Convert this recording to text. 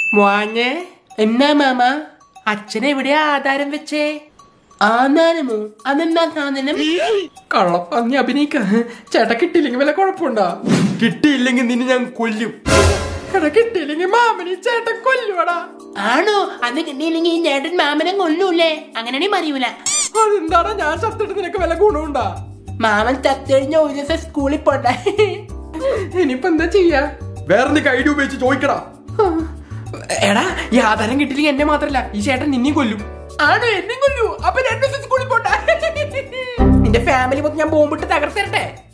മോനെ എന്നാ മാമ അച്ഛനെവിടെയാ ആധാരം വെച്ചേ ആധാരമോ അതെന്താ സാധനം കള്ളപ്പന്നി അഭിനയിക്ക ചേട്ടാ കിട്ടിയില്ലെങ്കിൽ വല്ല കുഴപ്പമുണ്ടാ കിട്ടിയില്ലെങ്കിൽ നിന്നെ ഞാൻ കൊല്ലും എടാ കിട്ടിയില്ലെങ്കിൽ മാമനി ചേട്ടൻ കൊല്ലുവടാ ആണോ അത് കിട്ടിയില്ലെങ്കിൽ ഈ ചേട്ടൻ മാമനെ കൊല്ലൂലേ അങ്ങനെയാണെങ്കിൽ പറയൂല അതെന്താടാ ഞാൻ ചത്തിട്ട് നിനക്ക് വല്ല ഗുണമുണ്ടാ മാമൻ ചത്തുകഴിഞ്ഞ ഒരു ദിവസം സ്കൂളിൽ പോട്ടെ ഇനിയിപ്പോ എന്താ ചെയ്യാ വേറെ നീ ഐഡിയ ഉപയോഗിച്ച് ചോദിക്കടാ എടാ ഈ ആധാരം കിട്ടിയില്ലെങ്കിൽ എന്നെ മാത്രല്ല ഈ ചേട്ടൻ നിന്നെയും കൊല്ലും ആണോ എന്നെ കൊല്ലൂ അപ്പൊ രണ്ടു ദിവസം സ്കൂളിൽ പോട്ടെ നിന്റെ ഫാമിലി മൊത്തം ഞാൻ ബോംബിട്ട് തകർത്തരട്ടെ